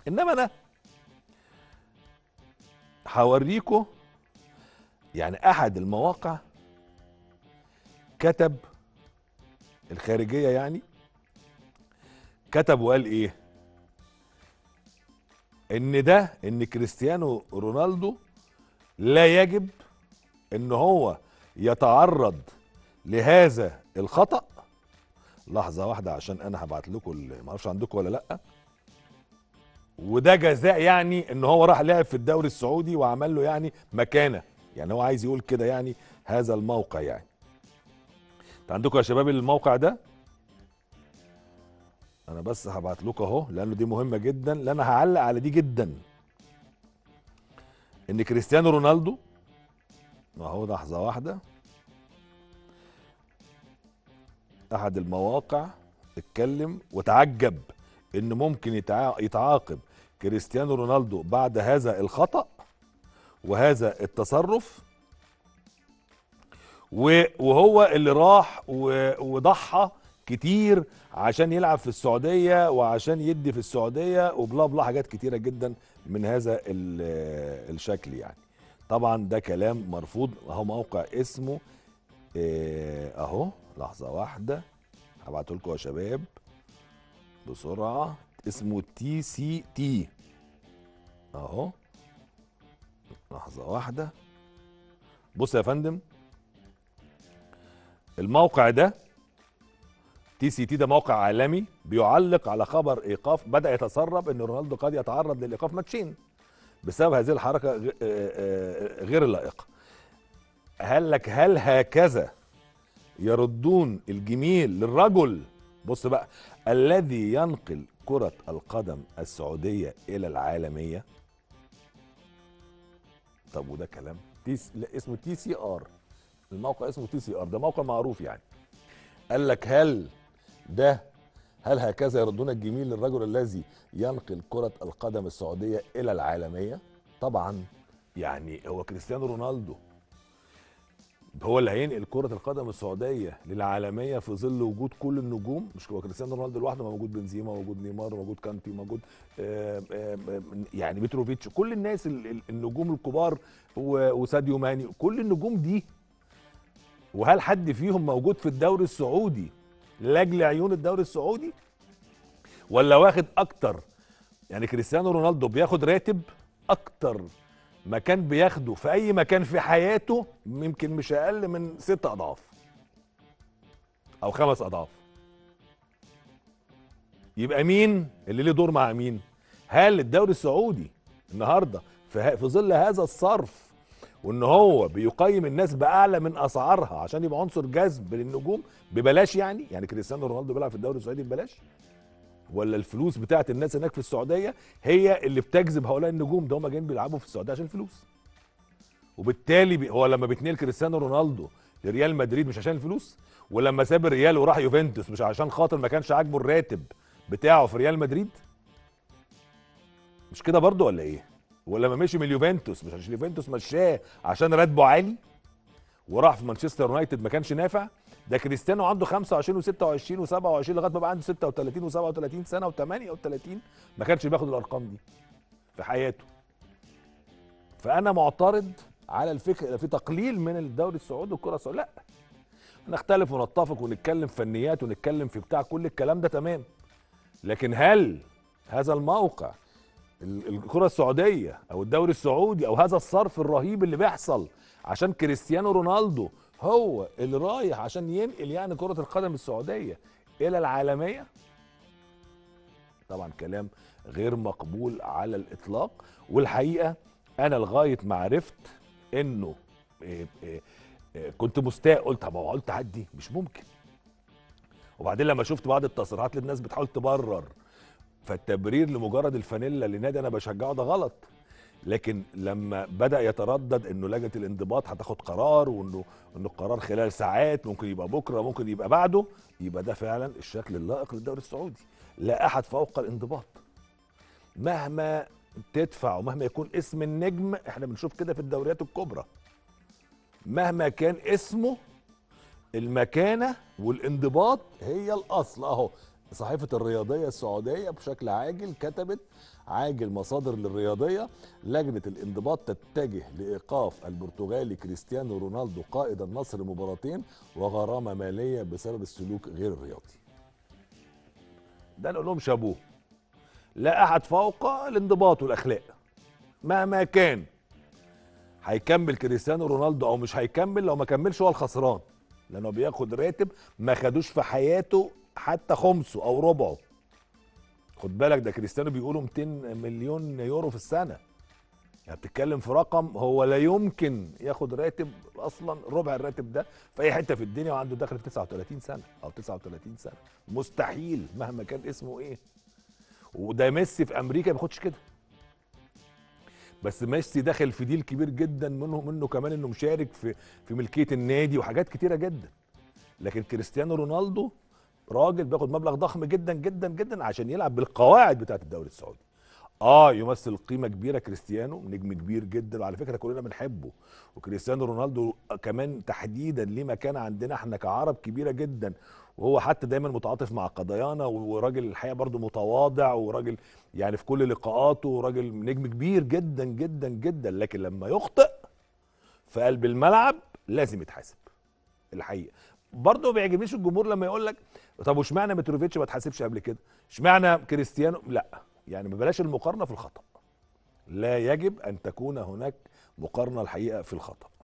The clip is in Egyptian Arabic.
انما انا هوريكم يعني احد المواقع كتب الخارجيه يعني كتب وقال ايه ان ده ان كريستيانو رونالدو لا يجب ان هو يتعرض لهذا الخطأ لحظة واحدة عشان انا هبعت لكم ال- معرفش عندكم ولا لا وده جزاء يعني ان هو راح لعب في الدوري السعودي وعمل له يعني مكانة يعني هو عايز يقول كده يعني هذا الموقع يعني انت عندكم يا شباب الموقع ده انا بس هبعت لكم اهو لانه دي مهمه جدا لان انا هعلق على دي جدا ان كريستيانو رونالدو اهو لحظه واحده احد المواقع اتكلم وتعجب ان ممكن يتع- يتعاقب كريستيانو رونالدو بعد هذا الخطأ وهذا التصرف و- وهو اللي راح و- وضحى كتير عشان يلعب في السعودية وعشان يدي في السعودية وبلا بلا حاجات كتيرة جدا من هذا ال- الشكل يعني طبعا ده كلام مرفوض اهو موقع اسمه آه، اهو لحظة واحدة هبعته لكم يا شباب بسرعة اسمه تي سي تي اهو لحظة واحدة بص يا فندم الموقع ده تي سي تي ده موقع عالمي بيعلق على خبر ايقاف بدا يتسرب ان رونالدو قد يتعرض للايقاف ماتشين بسبب هذه الحركه غ- آه، آه، غير اللائقه هل لك هل هكذا يردون الجميل للرجل بص بقى الذي ينقل كرة القدم السعودية إلى العالمية طب وده كلام تي س... لا اسمه تي سي ار الموقع اسمه تي سي ار ده موقع معروف يعني قال لك هل ده هل هكذا يردون الجميل للرجل الذي ينقل كرة القدم السعودية إلى العالمية طبعا يعني هو كريستيانو رونالدو هو اللي هينقل كرة القدم السعودية للعالمية في ظل وجود كل النجوم مش هو كريستيانو رونالدو لوحده ما موجود بنزيما موجود نيمار موجود كانتي موجود آه، آه، آه، يعني متروفيتش كل الناس ال- ال- النجوم الكبار و- وساديو ماني كل النجوم دي وهل حد فيهم موجود في الدوري السعودي لاجل عيون الدوري السعودي ولا واخد اكتر يعني كريستيانو رونالدو بياخد راتب اكتر ما كان بياخده في اي مكان في حياته يمكن مش اقل من ست اضعاف او خمس اضعاف يبقى مين اللي ليه دور مع مين هل الدوري السعودي النهارده في, ه- في ظل هذا الصرف وان هو بيقيم الناس باعلى من اسعارها عشان يبقى عنصر جذب للنجوم ببلاش يعني يعني كريستيانو رونالدو بيلعب في الدوري السعودي ببلاش ولا الفلوس بتاعت الناس هناك في السعوديه هي اللي بتجذب هؤلاء النجوم ده هم جايين بيلعبوا في السعوديه عشان الفلوس وبالتالي بي هو لما بيتنقل كريستيانو رونالدو لريال مدريد مش عشان الفلوس ولما ساب الريال وراح يوفنتوس مش عشان خاطر ما كانش عاجبه الراتب بتاعه في ريال مدريد مش كده برضه ولا ايه ولما مشي من اليوفنتوس مش عشان اليوفنتوس مشاه عشان راتبه عالي وراح في مانشستر يونايتد ما كانش نافع ده كريستيانو عنده 25 و26 و27 لغايه ما بقى عنده 36 و37 سنه و38 ما كانش بياخد الارقام دي في حياته فانا معترض على الفكره في تقليل من الدوري السعودي والكره السعوديه لا نختلف ونتفق ونتكلم فنيات ونتكلم في بتاع كل الكلام ده تمام لكن هل هذا الموقع ال- الكره السعوديه او الدوري السعودي او هذا الصرف الرهيب اللي بيحصل عشان كريستيانو رونالدو هو اللي رايح عشان ينقل يعني كره القدم السعوديه الى العالميه طبعا كلام غير مقبول على الاطلاق والحقيقه انا لغايه ما عرفت انه إيه إيه إيه كنت مستاء قلت طب هو قلت عدي مش ممكن وبعدين لما شفت بعض التصريحات اللي الناس بتحاول تبرر فالتبرير لمجرد الفانيلا لنادي انا بشجعه ده غلط لكن لما بدا يتردد انه لجنه الانضباط هتاخد قرار وانه انه القرار خلال ساعات ممكن يبقى بكره ممكن يبقى بعده يبقى ده فعلا الشكل اللائق للدوري السعودي لا احد فوق الانضباط مهما تدفع ومهما يكون اسم النجم احنا بنشوف كده في الدوريات الكبرى مهما كان اسمه المكانه والانضباط هي الاصل اهو صحيفه الرياضيه السعوديه بشكل عاجل كتبت عاجل مصادر للرياضيه لجنه الانضباط تتجه لايقاف البرتغالي كريستيانو رونالدو قائد النصر مباراتين وغرامه ماليه بسبب السلوك غير الرياضي ده نقول لهم شابوه لا احد فوق الانضباط والاخلاق مهما كان هيكمل كريستيانو رونالدو او مش هيكمل لو ما كملش هو الخسران لانه بياخد راتب ما خدوش في حياته حتى خمسه او ربعه خد بالك ده كريستيانو بيقولوا 200 مليون يورو في السنه يعني بتتكلم في رقم هو لا يمكن ياخد راتب اصلا ربع الراتب ده في اي حته في الدنيا وعنده دخل في 39 سنه او 39 سنه مستحيل مهما كان اسمه ايه وده ميسي في امريكا ما بياخدش كده بس ميسي داخل في ديل كبير جدا منه منه كمان انه مشارك في في ملكيه النادي وحاجات كتيره جدا لكن كريستيانو رونالدو راجل بياخد مبلغ ضخم جدا جدا جدا عشان يلعب بالقواعد بتاعه الدوري السعودي اه يمثل قيمه كبيره كريستيانو نجم كبير جدا وعلى فكره كلنا بنحبه وكريستيانو رونالدو كمان تحديدا ليه مكانه عندنا احنا كعرب كبيره جدا وهو حتى دايما متعاطف مع قضايانا وراجل الحقيقه برضه متواضع وراجل يعني في كل لقاءاته راجل نجم كبير جدا جدا جدا لكن لما يخطئ في قلب الملعب لازم يتحاسب الحقيقه برضه ما بيعجبنيش الجمهور لما يقول لك طب واشمعنى متروفيتش ما اتحاسبش قبل كده اشمعنى كريستيانو لا يعني ما بلاش المقارنه في الخطا لا يجب ان تكون هناك مقارنه الحقيقه في الخطا